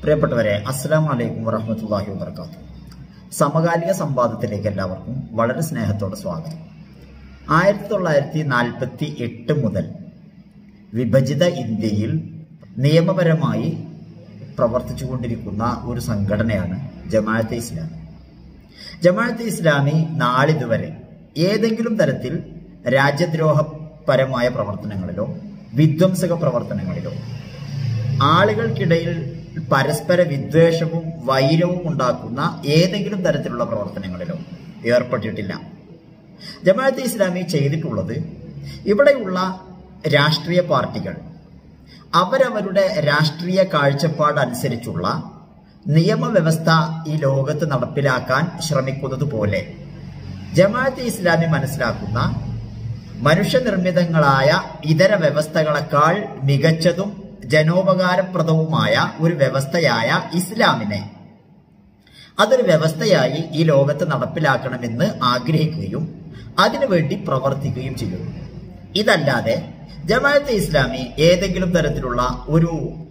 പ്രിയപ്പെട്ടവരെ അസ്സാം വലൈക്കും വറഹമത്തല്ലാഹി വാബർക്കാത്തു സമകാലിക സംവാദത്തിലേക്ക് എല്ലാവർക്കും വളരെ സ്നേഹത്തോടെ സ്വാഗതം ആയിരത്തി തൊള്ളായിരത്തി നാൽപ്പത്തി എട്ട് മുതൽ വിഭജിത ഇന്ത്യയിൽ നിയമപരമായി പ്രവർത്തിച്ചുകൊണ്ടിരിക്കുന്ന ഒരു സംഘടനയാണ് ജമാഅത്തെ ഇസ്ലാമി ജമാഅത്തെ ഇസ്ലാമി നാളിതുവരെ ഏതെങ്കിലും തരത്തിൽ രാജ്യദ്രോഹപരമായ പ്രവർത്തനങ്ങളിലോ വിധ്വംസക പ്രവർത്തനങ്ങളിലോ ആളുകൾക്കിടയിൽ പരസ്പര വിദ്വേഷവും വൈരവും ഉണ്ടാക്കുന്ന ഏതെങ്കിലും തരത്തിലുള്ള പ്രവർത്തനങ്ങളിലോ ഏർപ്പെട്ടിട്ടില്ല ജമാഅത്തെ ഇസ്ലാമി ചെയ്തിട്ടുള്ളത് ഇവിടെയുള്ള രാഷ്ട്രീയ പാർട്ടികൾ അവരവരുടെ രാഷ്ട്രീയ കാഴ്ചപ്പാട് അനുസരിച്ചുള്ള നിയമവ്യവസ്ഥ ഈ ലോകത്ത് നടപ്പിലാക്കാൻ ശ്രമിക്കുന്നത് പോലെ ജമാഅത്തെ ഇസ്ലാമി മനസ്സിലാക്കുന്ന മനുഷ്യനിർമ്മിതങ്ങളായ ഇതര വ്യവസ്ഥകളെക്കാൾ മികച്ചതും ജനോപകാരപ്രദവുമായ ഒരു വ്യവസ്ഥയായ ഇസ്ലാമിനെ അതൊരു വ്യവസ്ഥയായി ഈ ലോകത്ത് നടപ്പിലാക്കണമെന്ന് ആഗ്രഹിക്കുകയും അതിനുവേണ്ടി പ്രവർത്തിക്കുകയും ചെയ്യുന്നു ഇതല്ലാതെ ജമാഅത്തെ ഇസ്ലാമി ഏതെങ്കിലും തരത്തിലുള്ള ഒരു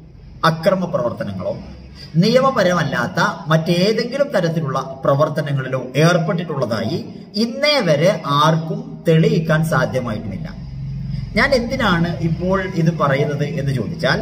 അക്രമ പ്രവർത്തനങ്ങളോ നിയമപരമല്ലാത്ത മറ്റേതെങ്കിലും തരത്തിലുള്ള പ്രവർത്തനങ്ങളിലോ ഏർപ്പെട്ടിട്ടുള്ളതായി ഇന്നേ വരെ ആർക്കും തെളിയിക്കാൻ സാധ്യമായിട്ടുമില്ല ഞാൻ എന്തിനാണ് ഇപ്പോൾ ഇത് പറയുന്നത് എന്ന് ചോദിച്ചാൽ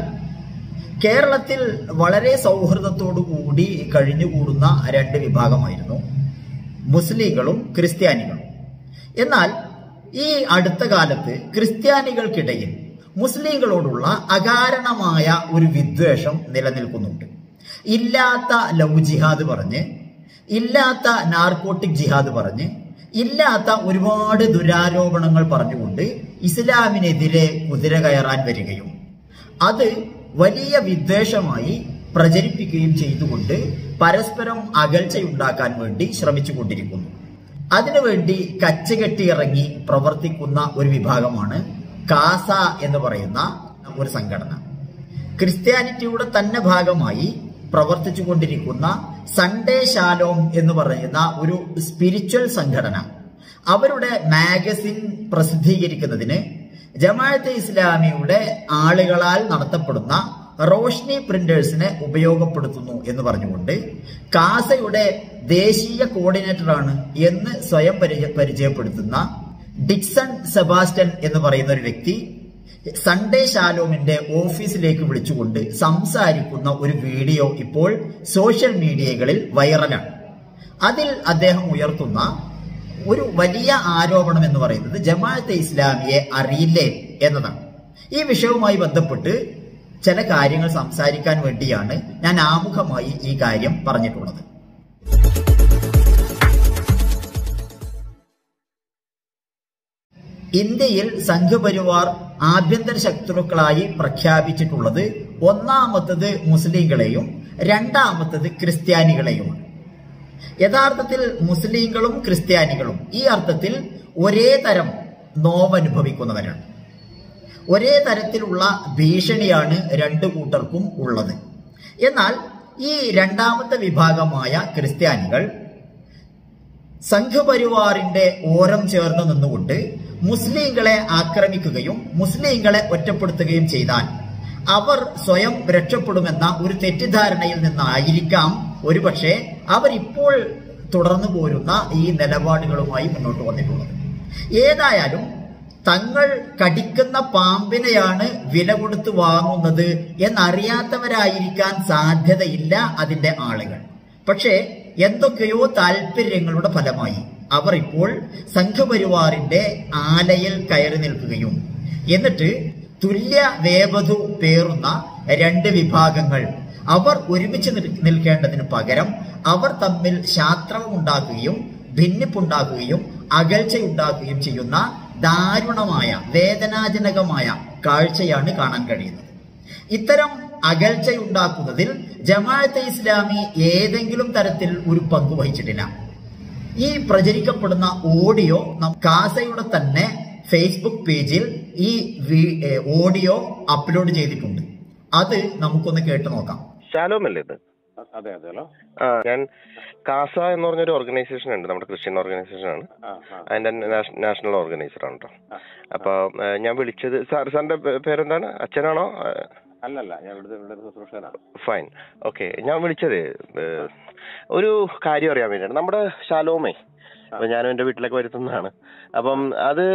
കേരളത്തിൽ വളരെ സൗഹൃദത്തോടു കൂടി കഴിഞ്ഞുകൂടുന്ന രണ്ട് വിഭാഗമായിരുന്നു മുസ്ലിങ്ങളും ക്രിസ്ത്യാനികളും എന്നാൽ ഈ അടുത്ത കാലത്ത് ക്രിസ്ത്യാനികൾക്കിടയിൽ മുസ്ലിങ്ങളോടുള്ള അകാരണമായ ഒരു വിദ്വേഷം നിലനിൽക്കുന്നുണ്ട് ഇല്ലാത്ത ലവ് ജിഹാദ് പറഞ്ഞ് ഇല്ലാത്ത നാർക്കോട്ടിക് ജിഹാദ് പറഞ്ഞ് ഇല്ലാത്ത ഒരുപാട് ദുരാരോപണങ്ങൾ പറഞ്ഞുകൊണ്ട് ഇസ്ലാമിനെതിരെ കുതിര കയറാൻ വരികയും അത് വലിയ വിദ്വേഷമായി പ്രചരിപ്പിക്കുകയും ചെയ്തുകൊണ്ട് പരസ്പരം അകൽച്ചയുണ്ടാക്കാൻ വേണ്ടി ശ്രമിച്ചുകൊണ്ടിരിക്കുന്നു അതിനുവേണ്ടി കച്ചകെട്ടി ഇറങ്ങി പ്രവർത്തിക്കുന്ന ഒരു വിഭാഗമാണ് കാസ എന്ന് പറയുന്ന ഒരു സംഘടന ക്രിസ്ത്യാനിറ്റിയുടെ തന്നെ ഭാഗമായി പ്രവർത്തിച്ചു കൊണ്ടിരിക്കുന്ന സൺഡേ ശാലോം എന്ന് പറയുന്ന ഒരു സ്പിരിച്വൽ സംഘടന അവരുടെ മാഗസിൻ പ്രസിദ്ധീകരിക്കുന്നതിന് ജമാഅത്തെ ഇസ്ലാമിയുടെ ആളുകളാൽ നടത്തപ്പെടുന്ന റോഷ്നി പ്രിന്റേഴ്സിനെ ഉപയോഗപ്പെടുത്തുന്നു എന്ന് പറഞ്ഞുകൊണ്ട് കാസയുടെ ദേശീയ കോർഡിനേറ്ററാണ് എന്ന് സ്വയം പരിചയ പരിചയപ്പെടുത്തുന്ന ഡിക്സൺ സെബാസ്റ്റ്യൻ എന്ന് പറയുന്ന ഒരു വ്യക്തി സൺഡേ ശാലോമിന്റെ ഓഫീസിലേക്ക് വിളിച്ചുകൊണ്ട് സംസാരിക്കുന്ന ഒരു വീഡിയോ ഇപ്പോൾ സോഷ്യൽ മീഡിയകളിൽ വൈറലാണ് അതിൽ അദ്ദേഹം ഉയർത്തുന്ന ഒരു വലിയ ആരോപണം എന്ന് പറയുന്നത് ജമാഅത്തെ ഇസ്ലാമിയെ അറിയില്ലേ എന്നതാണ് ഈ വിഷയവുമായി ബന്ധപ്പെട്ട് ചില കാര്യങ്ങൾ സംസാരിക്കാൻ വേണ്ടിയാണ് ഞാൻ ആമുഖമായി ഈ കാര്യം പറഞ്ഞിട്ടുള്ളത് ഇന്ത്യയിൽ സംഘപരിവാർ ആഭ്യന്തര ശത്രുക്കളായി പ്രഖ്യാപിച്ചിട്ടുള്ളത് ഒന്നാമത്തത് മുസ്ലിങ്ങളെയും രണ്ടാമത്തത് ക്രിസ്ത്യാനികളെയുമാണ് യഥാർത്ഥത്തിൽ മുസ്ലിങ്ങളും ക്രിസ്ത്യാനികളും ഈ അർത്ഥത്തിൽ ഒരേ തരം നോവനുഭവിക്കുന്നവരാണ് ഒരേ തരത്തിലുള്ള ഭീഷണിയാണ് രണ്ടു കൂട്ടർക്കും ഉള്ളത് എന്നാൽ ഈ രണ്ടാമത്തെ വിഭാഗമായ ക്രിസ്ത്യാനികൾ സംഘപരിവാറിന്റെ ഓരം ചേർന്ന് നിന്നുകൊണ്ട് മുസ്ലിങ്ങളെ ആക്രമിക്കുകയും മുസ്ലിങ്ങളെ ഒറ്റപ്പെടുത്തുകയും ചെയ്താൽ അവർ സ്വയം രക്ഷപ്പെടുമെന്ന ഒരു തെറ്റിദ്ധാരണയിൽ നിന്നായിരിക്കാം ഒരുപക്ഷെ അവരിപ്പോൾ തുടർന്നു പോരുന്ന ഈ നിലപാടുകളുമായി മുന്നോട്ട് വന്നിട്ടുള്ളത് ഏതായാലും തങ്ങൾ കടിക്കുന്ന പാമ്പിനെയാണ് വില കൊടുത്ത് വാങ്ങുന്നത് എന്നറിയാത്തവരായിരിക്കാൻ സാധ്യതയില്ല അതിന്റെ ആളുകൾ പക്ഷേ എന്തൊക്കെയോ താല്പര്യങ്ങളുടെ ഫലമായി അവർ ഇപ്പോൾ സംഘപരിവാറിന്റെ ആലയിൽ കയറി നിൽക്കുകയും എന്നിട്ട് തുല്യ വേവധു പേറുന്ന രണ്ട് വിഭാഗങ്ങൾ അവർ ഒരുമിച്ച് നിൽക്കേണ്ടതിന് പകരം അവർ തമ്മിൽ ശാസ്ത്രമുണ്ടാക്കുകയും ഭിന്നിപ്പുണ്ടാക്കുകയും അകൽച്ചയുണ്ടാക്കുകയും ചെയ്യുന്ന ദാരുണമായ വേദനാജനകമായ കാഴ്ചയാണ് കാണാൻ കഴിയുന്നത് ഇത്തരം അകൽച്ചയുണ്ടാക്കുന്നതിൽ ജമാഅത്തെ ഇസ്ലാമി ഏതെങ്കിലും തരത്തിൽ ഒരു പങ്ക് വഹിച്ചിട്ടില്ല ഈ പ്രചരിക്കപ്പെടുന്ന ഓഡിയോ കാസയുടെ തന്നെ ഫേസ്ബുക്ക് പേജിൽ ഈ ഓഡിയോ അപ്ലോഡ് ചെയ്തിട്ടുണ്ട് അത് നമുക്കൊന്ന് കേട്ടു നോക്കാം ശാലോം അല്ലേ ഇത് അതെ അതെ ഹലോ ആ ഞാൻ കാസ എന്ന് പറഞ്ഞൊരു ഓർഗനൈസേഷൻ ഉണ്ട് നമ്മുടെ ക്രിസ്ത്യൻ ഓർഗനൈസേഷൻ ആണ് ആ ആ അതിന്റെ നാഷ- നാഷണൽ ഓർഗനൈസർ ആണ് കേട്ടോ ആ. അപ്പൊ ഏ, ഞാൻ വിളിച്ചത് സാർ സാറിന്റെ പേ- പേരെന്താണ് അച്ഛനാണോ അല്ലല്ല ഞാൻ ഇവിടുത്തെ ഇവിടെ ഒരു ശുശ്രൂഷകനാണ് ഫൈൻ ഓക്കെ ഞാൻ വിളിച്ചത് ഏഹ്, ഒരു കാര്യം അറിയാൻ വേണ്ടിയാണ് നമ്മുടെ ശാലോമേ അപ്പൊ ഞാനും എന്റെ വീട്ടിലൊക്കെ വരുത്തുന്നതാണ് അപ്പം അത്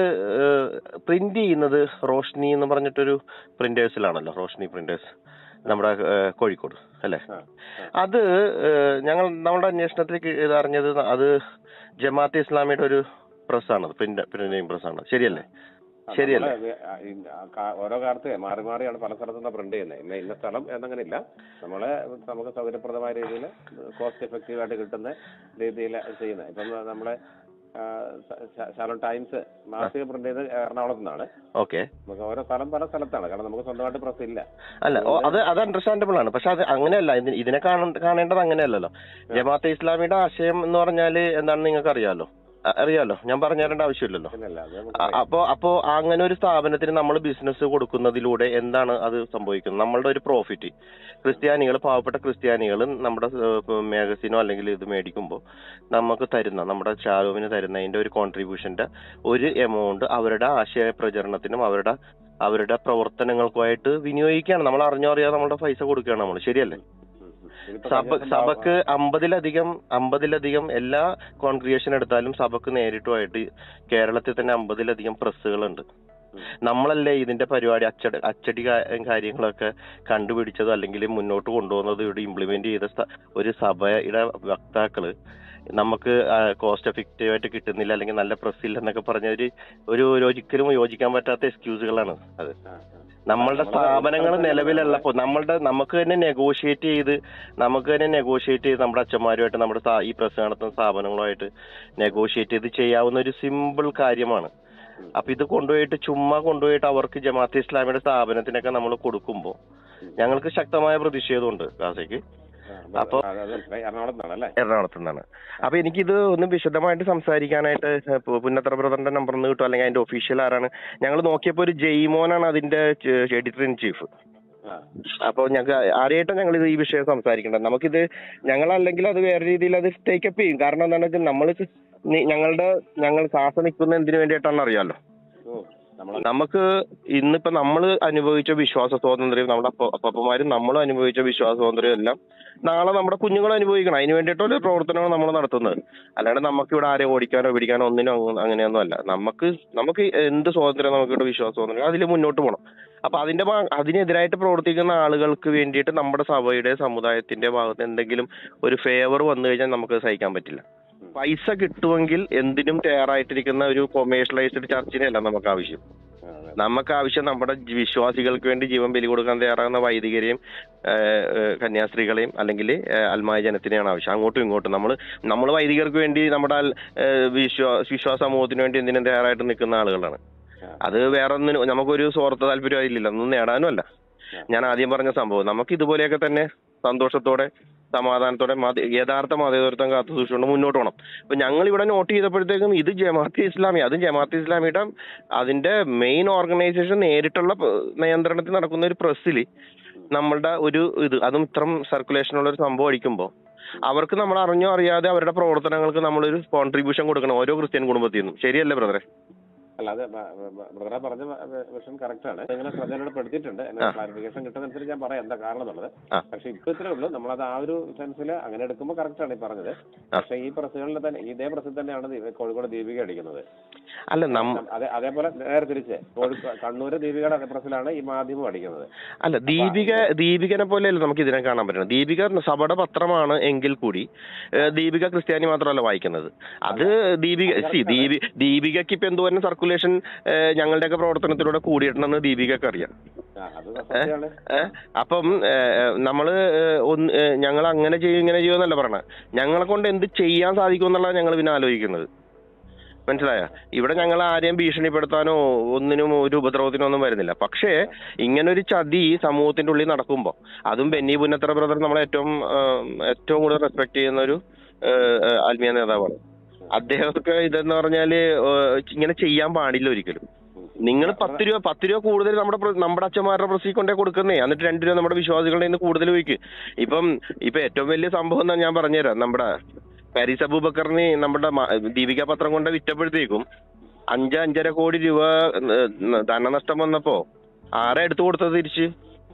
പ്രിന്റ് ചെയ്യുന്നത് റോഷ്നി എന്ന് പറഞ്ഞിട്ടൊരു പ്രിന്റേഴ്സിലാണല്ലോ റോഷ്നി പ്രിന്റേഴ്സ് നമ്മുടെ ഏഹ്, കോഴിക്കോട് അല്ലേ ആ, അത് ഏഹ്, ഞങ്ങൾ നമ്മുടെ അന്വേഷണത്തിൽ ഇത് അറിഞ്ഞത് അത് ജമാഅത്തെ ഇസ്ലാമിയുടെ ഒരു പ്രസ്സാണ് പ്രിന്റ് പ്രിന്റിംഗ് പ്രസ്സാണ് ശരിയല്ലേ ആ, ശരിയല്ലേ നമ്മള് ആ, ഈ ആ കാ- ഓരോ കാലത്ത് മാറി മാറിയാണ് പല സ്ഥലത്തുനിന്ന് പ്രിന്റ് ചെയ്യുന്നത് ഇന്ന ഇന്ന സ്ഥലം എന്നങ്ങനെ ഇല്ല നമ്മളെ നമുക്ക് സൗകര്യപ്രദമായ രീതിയിൽ കോസ്റ്റ് എഫക്റ്റീവ് ആയിട്ട് കിട്ടുന്ന രീതിയിൽ ചെയ്യുന്നത് ഇപ്പം നമ്മളെ ആ, ശ- ശ- ശാലോൺ ടൈംസ് മാസിക പ്രിന്റ് ചെയ്ത് എറണാകുളത്ത് നിന്നാണ് ഓക്കെ നമുക്ക് ഓരോ സ്ഥലം പല സ്ഥലത്താണ് കാരണം നമുക്ക് സ്വന്തമായിട്ട് പ്രസ് ഇല്ല അല്ല ഓ, അത് അത് അണ്ടർസ്റ്റാൻഡബിൾ ആണ് പക്ഷെ അത് അങ്ങനെയല്ല ഇത് ഇതിനെ കാണ- കാണേണ്ടത് അങ്ങനെയല്ലല്ലോ ജമാഅത്തെ ഇസ്ലാമിയുടെ ആശയം എന്ന് പറഞ്ഞാല് എന്താണെന്ന് നിങ്ങൾക്ക് അറിയാലോ അ- അറിയാലോ ഞാൻ പറഞ്ഞു തരേണ്ട ആവശ്യമില്ലല്ലോ പിന്നല്ല അത് അ- നമുക്ക് അപ്പോ അപ്പോ അങ്ങനെ ഒരു സ്ഥാപനത്തിന് നമ്മൾ ബിസിനസ് കൊടുക്കുന്നതിലൂടെ എന്താണ് അത് സംഭവിക്കുന്നത് നമ്മളുടെ ഒരു പ്രോഫിറ്റ് ക്രിസ്ത്യാനികൾ പാവപ്പെട്ട ക്രിസ്ത്യാനികൾ നമ്മുടെ മാഗസിനോ അല്ലെങ്കിൽ ഇത് മേടിക്കുമ്പോൾ നമുക്ക് തരുന്ന നമ്മുടെ ചാലോവിന് തരുന്നതിന്റെ ഒരു കോൺട്രിബ്യൂഷന്റെ ഒരു എമൗണ്ട് അവരുടെ ആശയ പ്രചരണത്തിനും അവരുടെ അവരുടെ പ്രവർത്തനങ്ങൾക്കുമായിട്ട് വിനിയോഗിക്കുകയാണ് നമ്മൾ അറിഞ്ഞോ അറിയാതെ നമ്മളുടെ പൈസ കൊടുക്കുകയാണ് നമ്മൾ ശരിയല്ലേ ഉം, ഉം. ഇതിപ്പോ സഭ കഴിഞ്ഞ ദിവസം സഭക്ക് അമ്പതിലധികം അമ്പതിലധികം എല്ലാ കോൺഗ്രിഗേഷൻ എടുത്താലും സഭക്ക് നേരിട്ടുമായിട്ട് കേരളത്തിൽ തന്നെ അമ്പതിലധികം പ്രസ്സുകളുണ്ട് ഉം. നമ്മളല്ലേ ഇതിന്റെ പരിപാടി അച്ചടി അച്ചടി കാ- കാര്യങ്ങളൊക്കെ കണ്ടുപിടിച്ചത് അല്ലെങ്കിൽ മുന്നോട്ട് കൊണ്ടുപോകുന്നത് ഇവിടെ ഇംപ്ലിമെന്റ് ചെയ്ത സ്ഥ- ഒരു സഭയുടെ വക്താക്കള് നമുക്ക് കോസ്റ്റ് എഫക്റ്റീവ് ആയിട്ട് കിട്ടുന്നില്ല അല്ലെങ്കിൽ നല്ല പ്രസ് ഇല്ല എന്നൊക്കെ പറഞ്ഞ ഒരു ഒരു ഒരു ഒരിക്കലും യോജിക്കാൻ പറ്റാത്ത എക്സ്ക്യൂസുകളാണ് അത് ആ, ആ. നമ്മളുടെ നമ്മള് സ്ഥാപനങ്ങൾ നമ്മള് നിലവിലുള്ളപ്പോൾ നമ്മളുടെ നമുക്ക് തന്നെ നെഗോഷിയേറ്റ് ചെയ്ത് നമുക്ക് തന്നെ നെഗോഷിയേറ്റ് ചെയ്ത് നമ്മുടെ അച്ഛന്മാരുമായിട്ട് നമ്മുടെ സ്ഥാ- ഈ പ്രസ് നടത്തുന്ന സ്ഥാപനങ്ങളുമായിട്ട് നെഗോഷിയേറ്റ് ചെയ്ത് ചെയ്യാവുന്ന ഒരു സിമ്പിൾ കാര്യമാണ് ഉം. അപ്പൊ ഇത് കൊണ്ടുപോയിട്ട് ചുമ്മാ കൊണ്ടുപോയിട്ട് അവർക്ക് ജമാഅത്ത് ഇസ്ലാമിയുടെ സ്ഥാപനത്തിനൊക്കെ നമ്മൾ കൊടുക്കുമ്പോൾ ഞങ്ങൾക്ക് ശക്തമായ പ്രതിഷേധമുണ്ട് കാസയ്ക്ക് ആ, അപ്പൊ- അത് അത് മനസ്സിലായി. എറണാകുളത്ത് നിന്നാണ് അല്ലേ എറണാകുളത്ത് നിന്നാണ് അപ്പൊ എനിക്കിത് ഒന്ന് വിശദമായിട്ട് സംസാരിക്കാനായിട്ട് പു- പുന്നത്ര ബ്രദറിന്റെ നമ്പർ നിന്ന് കിട്ടും അല്ലെങ്കിൽ അതിന്റെ ഒഫീഷ്യൽ ആരാണ് ഞങ്ങൾ നോക്കിയപ്പോൾ ഒരു ജെയ്മോനാണ് അതിന്റെ എഡിറ്റർ ഇൻ ചീഫ് ആ അപ്പോൾ ഞങ്ങൾക്ക് ആരെയായിട്ടും ഞങ്ങൾ ഇത് ഈ വിഷയം സംസാരിക്കേണ്ടത് നമുക്കിത് ഞങ്ങളല്ലെങ്കിൽ അത് വേറെ രീതിയിൽ അത് ടേക്കപ്പ് ചെയ്യും കാരണം എന്താണെന്ന് വെച്ചാൽ നമ്മൾ ഞങ്ങളുടെ ഞങ്ങൾ കാസ നിൽക്കുന്ന എന്തിനു വേണ്ടിയിട്ടാണെന്ന് അറിയാലോ ഓ നമ്മളെ നമുക്ക് ഇന്നിപ്പോ നമ്മൾ അനുഭവിച്ച വിശ്വാസ സ്വാതന്ത്ര്യം നമ്മുടെ അപ്പ അപ്പന്മാരും നമ്മളും അനുഭവിച്ച വിശ്വാസ സ്വാതന്ത്ര്യം എല്ലാം നാളെ നമ്മുടെ കുഞ്ഞുങ്ങൾ അനുഭവിക്കണം അതിന് വേണ്ടിയിട്ടുള്ള പ്രവർത്തനങ്ങൾ നമ്മൾ നടത്തുന്നത് അല്ലാണ്ട് നമുക്ക് ഇവിടെ ആരെ ഓടിക്കാനോ പിടിക്കാനോ ഒന്നിനും അങ്ങ- അങ്ങനെയൊന്നും അല്ല നമുക്ക് നമുക്ക് എന്ത് സ്വാതന്ത്ര്യം നമുക്ക് ഇവിടെ വിശ്വാസ സ്വാതന്ത്ര്യം അതിൽ മുന്നോട്ട് പോകണം അപ്പൊ അതിന്റെ ഭാ- അതിനെതിരായിട്ട് പ്രവർത്തിക്കുന്ന ആളുകൾക്ക് വേണ്ടിയിട്ട് നമ്മുടെ സഭയുടെ സമുദായത്തിന്റെ ഭാഗത്ത് എന്തെങ്കിലും ഒരു ഫേവർ വന്നു കഴിഞ്ഞാൽ നമുക്ക് സഹിക്കാൻ പറ്റില്ല പൈസ കിട്ടുമെങ്കിൽ എന്തിനും തയ്യാറായിട്ടിരിക്കുന്ന ഒരു കൊമേഴ്ഷ്യലൈസ്ഡ് ചർച്ചിനെയല്ല നമുക്ക് ആവശ്യം ആ, അതെ. നമുക്ക് ആവശ്യം നമ്മുടെ ജി- വിശ്വാസികൾക്ക് വേണ്ടി ജീവൻ ബലി കൊടുക്കാൻ തയ്യാറാകുന്ന വൈദികരെയും ഏഹ്, ഏഹ്, കന്യാസ്ത്രീകളെയും അല്ലെങ്കിൽ ഏഹ്, അൽമായ ജനത്തിനെയാണ് ആവശ്യം അങ്ങോട്ടും ഇങ്ങോട്ടും നമ്മൾ നമ്മൾ വൈദികർക്ക് വേണ്ടി നമ്മുടെ അൽ- ഏഹ്, വിശ്വാ വിശ്വാസ സമൂഹത്തിന് വേണ്ടി എന്തിനും തയ്യാറായിട്ട് നിൽക്കുന്ന ആളുകളാണ് ആ. അത് വേറെ ഒന്നിനും നമുക്കൊരു സ്വാർത്ഥ താല്പര്യം അതിലില്ല ഒന്നും നേടാനും അല്ല ആ. ഞാൻ ആദ്യം പറഞ്ഞ സംഭവം നമുക്ക് ഇതുപോലെയൊക്കെ തന്നെ സന്തോഷത്തോടെ സമാധാനത്തോടെ മത യഥാർത്ഥ മതേതരത്വം കാത്തു സൂക്ഷിച്ചുകൊണ്ട് മുന്നോട്ട് പോകണം ഇപ്പൊ ഞങ്ങൾ ഇവിടെ നോട്ട് ചെയ്തപ്പോഴത്തേക്കും ഇത് ജമാഅത്തെ ഇസ്ലാമി അതും ജമാഅത്തെ ഇസ്ലാമിയുടെ അതിന്റെ മെയിൻ ഓർഗനൈസേഷൻ നേരിട്ടുള്ള പ- നിയന്ത്രണത്തിൽ നടക്കുന്ന ഒരു പ്രസ്സിൽ നമ്മളുടെ ഒരു ഇത് അതും ഇത്രം സർക്കുലേഷനുള്ള ഒരു സംഭവം അടിക്കുമ്പോൾ അവർക്ക് നമ്മൾ അറിഞ്ഞോ അറിയാതെ അവരുടെ പ്രവർത്തനങ്ങൾക്ക് നമ്മളൊരു കോൺട്രിബ്യൂഷൻ കൊടുക്കണം ഓരോ ക്രിസ്ത്യൻ കുടുംബത്തിൽ നിന്നും ശരിയല്ലേ ബ്രദറെ അല്ല അത് ബ്രദറെ പറഞ്ഞ വിഷയം കറക്റ്റ് ആണ് ഇങ്ങനെ ശ്രദ്ധയിൽപ്പെടുത്തിയിട്ടുണ്ട് എന്നെ ആ. ക്ലാരിഫിക്കേഷൻ കിട്ടുന്നതനുസരിച്ച് ഞാൻ പറയാം എന്താ കാരണം എന്നുള്ളത് ആ. പക്ഷെ ഇപ്പൊ ഇത്രേ ഉള്ളൂ നമ്മളത് ആ ഒരു സെൻസിൽ അങ്ങനെ എടുക്കുമ്പോൾ കറക്റ്റ് ആണ് ഈ പറഞ്ഞത് പക്ഷെ ഈ പ്രസ്സുകളിൽ തന്നെ ഇതേ പ്രസ്സിൽ തന്നെയാണ് ദീ- കോഴിക്കോട് ദീപിക അടിക്കുന്നത് അല്ല നം അതെ അതേപോലെ നേരെ തിരിച്ച് കോഴിക്കോട് കണ്ണൂര് ദീപികയുടെ അതേ പ്രസ്സിലാണ് ഈ മാധ്യമം അടിക്കുന്നത് അല്ല ദീപിക ദീപികനെ പോലെയല്ല നമുക്ക് ഇതിനെ കാണാൻ പറ്റുന്നത് ദീപിക സഭയുടെ പത്രമാണ് എങ്കിൽ കൂടി ഏഹ്, ദീപിക ക്രിസ്ത്യാനി മാത്രമല്ല വായിക്കുന്നത് അത് ദീപിക സി ദീപി ദീപികയ്ക്ക് ഇപ്പൊ എന്തോരം സർക്കുലേഷൻ ഞങ്ങളുടെയൊക്കെ പ്രവർത്തനത്തിലൂടെ കൂടിയിട്ടുണ്ടെന്ന് ദീപികക്ക് അറിയാം ആ, അത് സത്യമാണ് ഏഹ്, അപ്പം ഏഹ്, നമ്മള് ഏഹ്, ഒന്ന് ഏഹ്, ഞങ്ങൾ അങ്ങനെ ചെയ്യും ഇങ്ങനെ ചെയ്യുമെന്നല്ല പറയണത് ഞങ്ങളെ കൊണ്ട് എന്ത് ചെയ്യാൻ സാധിക്കും എന്നുള്ളതാണ് ഞങ്ങൾ പിന്നെ ആലോചിക്കുന്നത് മനസ്സിലായ ഇവിടെ ഞങ്ങൾ ആരെയും ഭീഷണിപ്പെടുത്താനോ ഒന്നിനും ഒരു ഉപദ്രവത്തിനോ ഒന്നും വരുന്നില്ല പക്ഷേ ഇങ്ങനെ ഒരു ചതി സമൂഹത്തിന്റെ ഉള്ളിൽ നടക്കുമ്പോൾ അതും ബെന്നി പുന്നത്ര ബ്രദർ നമ്മളെ ഏറ്റവും ആഹ്, ഏറ്റവും കൂടുതൽ റെസ്പെക്ട് ചെയ്യുന്ന ഒരു ആഹ്, ആഹ്, ആത്മീയ നേതാവാണ് അദ്ദേഹമൊക്കെ ഇതെന്ന് പറഞ്ഞാല് ആഹ്, ഇങ്ങനെ ചെയ്യാൻ പാടില്ല ഒരിക്കലും നിങ്ങൾ പത്ത് രൂപ പത്ത് രൂപ കൂടുതൽ നമ്മുടെ പ്ര- നമ്മുടെ അച്ഛന്മാരുടെ പ്രസി കൊണ്ടേ കൊടുക്കുന്നേ എന്നിട്ട് രണ്ട് രൂപ നമ്മുടെ വിശ്വാസികളുടെ നിന്ന് കൂടുതൽ വയ്ക്ക് ഇപ്പം ഇപ്പൊ ഏറ്റവും വലിയ സംഭവം എന്നാ ഞാൻ പറഞ്ഞുതരാം നമ്മുടെ പാരീസ് അബൂബക്കറിന് നമ്മുടെ മ- ദീപിക പത്രം കൊണ്ട് വിറ്റപ്പോഴത്തേക്കും അഞ്ച് അഞ്ചര കോടി രൂപ ഏഹ്, ധനനഷ്ടം വന്നപ്പോ ആരാ എടുത്തു കൊടുത്തത് തിരിച്ച്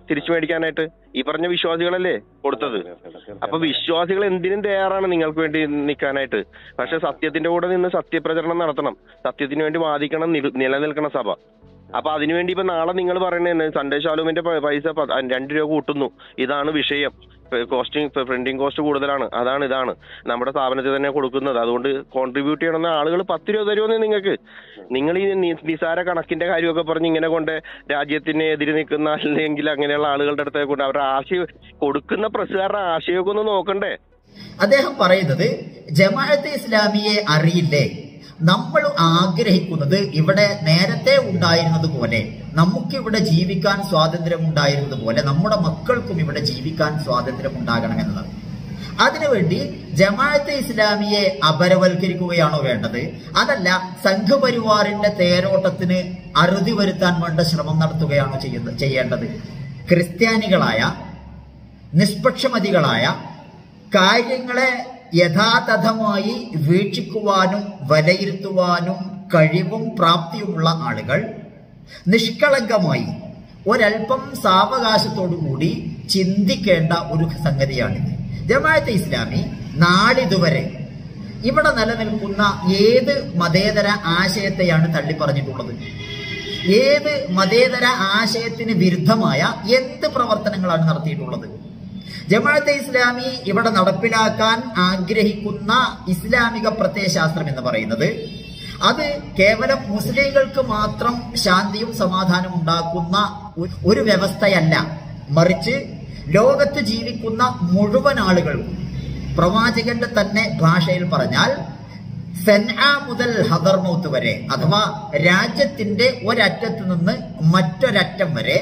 തിരിച്ചു മേടിക്കാനായിട്ട് ഈ പറഞ്ഞ വിശ്വാസികളല്ലേ കൊടുത്തത് അപ്പൊ വിശ്വാസികൾ എന്തിനും തയ്യാറാണ് നിങ്ങൾക്ക് വേണ്ടി നിൽക്കാനായിട്ട് പക്ഷെ സത്യത്തിന്റെ കൂടെ നിന്ന് സത്യപ്രചരണം നടത്തണം സത്യത്തിന് വേണ്ടി വാദിക്കണം നില- നിലനിൽക്കണം സഭ അപ്പൊ അതിനുവേണ്ടി ഇപ്പൊ നാളെ നിങ്ങൾ പറയുന്നത് സൺഡേ ശാലുവിന്റെ പ- പൈസ പ- രണ്ട് രൂപ കൂട്ടുന്നു ഇതാണ് വിഷയം കോസ്റ്റിംഗ് പ്രിന്റിംഗ് കോസ്റ്റ് കൂടുതലാണ് അതാണ് ഇതാണ് നമ്മുടെ സ്ഥാപനത്തിൽ തന്നെ കൊടുക്കുന്നത് അതുകൊണ്ട് കോൺട്രിബ്യൂട്ട് ചെയ്യണമെന്ന ആളുകൾ പത്ത് രൂപ തരുമെന്ന് നിങ്ങൾക്ക് നിങ്ങൾ ഈ നി- നിസാര കണക്കിന്റെ കാര്യമൊക്കെ പറഞ്ഞ് ഇങ്ങനെ കൊണ്ട് രാജ്യത്തിന് എതിര് നിൽക്കുന്ന അല്ലെങ്കിൽ അങ്ങനെയുള്ള ആളുകളുടെ അടുത്ത് കൊണ്ട് അവരുടെ ആശയം കൊടുക്കുന്ന പ്രസ്സുകാരുടെ ആശയമൊക്കെ ഒന്ന് നോക്കണ്ടേ അദ്ദേഹം പറയുന്നത് ജമാഅത്തെ ഇസ്ലാമിയെ അറിയില്ലേ നമ്മൾ ആഗ്രഹിക്കുന്നത് ഇവിടെ നേരത്തെ ഉണ്ടായിരുന്നത് പോലെ നമുക്കിവിടെ ജീവിക്കാൻ സ്വാതന്ത്ര്യം ഉണ്ടായിരുന്നത് പോലെ നമ്മുടെ മക്കൾക്കും ഇവിടെ ജീവിക്കാൻ സ്വാതന്ത്ര്യം ഉണ്ടാകണമെന്നതാണ് അതിനുവേണ്ടി ജമാഅത്തെ ഇസ്ലാമിയെ അപരവൽക്കരിക്കുകയാണോ വേണ്ടത് അതല്ല സംഘപരിവാറിന്റെ തേരോട്ടത്തിന് അറുതി വരുത്താൻ വേണ്ട ശ്രമം നടത്തുകയാണോ ചെയ്യുന്നത് ചെയ്യേണ്ടത് ക്രിസ്ത്യാനികളായ നിഷ്പക്ഷമതികളായ കാര്യങ്ങളെ യഥാതഥമായി വീക്ഷിക്കുവാനും വിലയിരുത്തുവാനും കഴിവും പ്രാപ്തിയുമുള്ള ആളുകൾ നിഷ്കളങ്കമായി ഒരൽപ്പം സാവകാശത്തോടുകൂടി ചിന്തിക്കേണ്ട ഒരു സംഗതിയാണിത് ജമാഅത്തെ ഇസ്ലാമി നാളിതുവരെ ഇവിടെ നിലനിൽക്കുന്ന ഏത് മതേതര ആശയത്തെയാണ് തള്ളി പറഞ്ഞിട്ടുള്ളത് ഏത് മതേതര ആശയത്തിന് വിരുദ്ധമായ എന്ത് പ്രവർത്തനങ്ങളാണ് നടത്തിയിട്ടുള്ളത് ജമാഅത്തെ ഇസ്ലാമി ഇവിടെ നടപ്പിലാക്കാൻ ആഗ്രഹിക്കുന്ന ഇസ്ലാമിക പ്രത്യയശാസ്ത്രം എന്ന് പറയുന്നത് അത് കേവലം മുസ്ലിങ്ങൾക്ക് മാത്രം ശാന്തിയും സമാധാനവും ഉണ്ടാക്കുന്ന ഒരു- ഒരു വ്യവസ്ഥയല്ല മറിച്ച് ലോകത്ത് ജീവിക്കുന്ന മുഴുവൻ ആളുകൾക്കും പ്രവാചകന്റെ തന്നെ ഭാഷയിൽ പറഞ്ഞാൽ സെൻആ മുതൽ ഹദർമൗത്ത് വരെ അഥവാ രാജ്യത്തിന്റെ ഒരറ്റത്ത് നിന്ന് മറ്റൊരറ്റം വരെ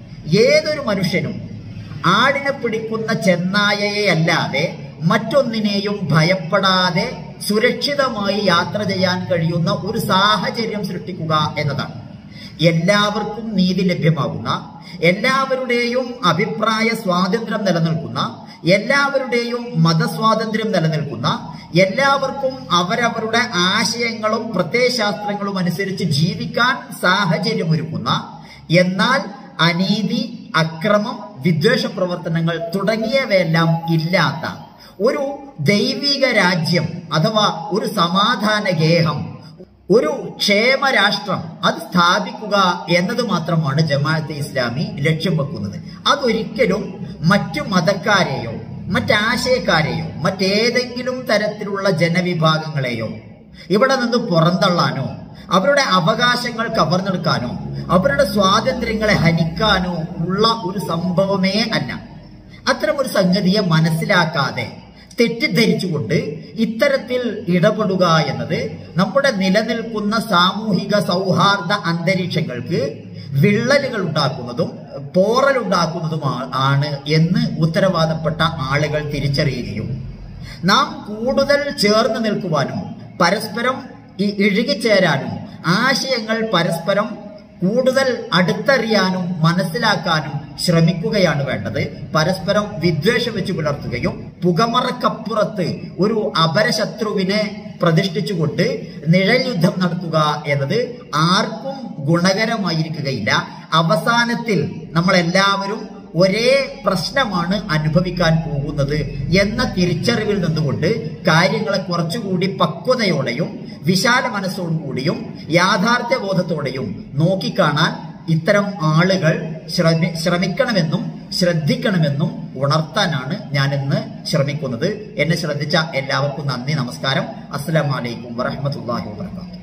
ഏതൊരു മനുഷ്യനും ആടിനെ പിടിക്കുന്ന ചെന്നായയെ അല്ലാതെ മറ്റൊന്നിനെയും ഭയപ്പെടാതെ സുരക്ഷിതമായി യാത്ര ചെയ്യാൻ കഴിയുന്ന ഒരു സാഹചര്യം സൃഷ്ടിക്കുക എന്നതാണ് എല്ലാവർക്കും നീതി ലഭ്യമാകുന്ന എല്ലാവരുടെയും അഭിപ്രായ സ്വാതന്ത്ര്യം നിലനിൽക്കുന്ന എല്ലാവരുടെയും മതസ്വാതന്ത്ര്യം നിലനിൽക്കുന്ന എല്ലാവർക്കും അവരവരുടെ ആശയങ്ങളും പ്രത്യയശാസ്ത്രങ്ങളും അനുസരിച്ച് ജീവിക്കാൻ സാഹചര്യമൊരുക്കുന്ന എന്നാൽ അനീതി അക്രമം വിദ്വേഷ പ്രവർത്തനങ്ങൾ തുടങ്ങിയവയെല്ലാം ഇല്ലാത്ത ഒരു ദൈവിക രാജ്യം അഥവാ ഒരു സമാധാന ഗേഹം ഒരു ക്ഷേമരാഷ്ട്രം അത് സ്ഥാപിക്കുക എന്നത് മാത്രമാണ് ജമാഅത്തെ ഇസ്ലാമി ലക്ഷ്യം വെക്കുന്നത് അതൊരിക്കലും മറ്റു മതക്കാരെയോ മറ്റാശയക്കാരെയോ മറ്റേതെങ്കിലും തരത്തിലുള്ള ജനവിഭാഗങ്ങളെയോ ഇവിടെ നിന്ന് പുറന്തള്ളാനോ അവരുടെ അവകാശങ്ങൾ കവർന്നെടുക്കാനോ അവരുടെ സ്വാതന്ത്ര്യങ്ങളെ ഹനിക്കാനോ ഉള്ള ഒരു സംഭവമേ അല്ല അത്തരം ഒരു സംഗതിയെ മനസ്സിലാക്കാതെ തെറ്റിദ്ധരിച്ചുകൊണ്ട് ഇത്തരത്തിൽ ഇടപെടുക എന്നത് നമ്മുടെ നിലനിൽക്കുന്ന സാമൂഹിക സൗഹാർദ്ദ അന്തരീക്ഷങ്ങൾക്ക് വിള്ളലുകൾ ഉണ്ടാക്കുന്നതും പോറലുണ്ടാക്കുന്നതുമാണ് ആണ് എന്ന് ഉത്തരവാദപ്പെട്ട ആളുകൾ തിരിച്ചറിയുകയും നാം കൂടുതൽ ചേർന്ന് നിൽക്കുവാനും പരസ്പരം ഇ- ഇഴുകിച്ചേരാനും ആശയങ്ങൾ പരസ്പരം കൂടുതൽ അടുത്തറിയാനും മനസ്സിലാക്കാനും ശ്രമിക്കുകയാണ് വേണ്ടത് പരസ്പരം വിദ്വേഷം വെച്ച് പുലർത്തുകയും പുകമറക്കപ്പുറത്ത് ഒരു അപരശത്രുവിനെ പ്രതിഷ്ഠിച്ചുകൊണ്ട് നിഴൽ യുദ്ധം നടത്തുക എന്നത് ആർക്കും ഗുണകരമായിരിക്കുകയില്ല അവസാനത്തിൽ നമ്മളെല്ലാവരും ഒരേ പ്രശ്നമാണ് അനുഭവിക്കാൻ പോകുന്നത് എന്ന തിരിച്ചറിവിൽ നിന്നുകൊണ്ട് കാര്യങ്ങളെ കുറച്ചുകൂടി പക്വതയോടെയും വിശാല മനസ്സോടുകൂടിയും യാഥാർത്ഥ്യബോധത്തോടെയും നോക്കിക്കാണാൻ ഇത്തരം ആളുകൾ ശ്രമി ശ്രമിക്കണമെന്നും ശ്രദ്ധിക്കണമെന്നും ഉണർത്താനാണ് ഞാൻ ഇന്ന് ശ്രമിക്കുന്നത് എന്നെ ശ്രദ്ധിച്ച എല്ലാവർക്കും നന്ദി നമസ്കാരം അസ്സലാമലൈക്കും വറഹമത്തല്ലാഹി വാബർക്കാത്തു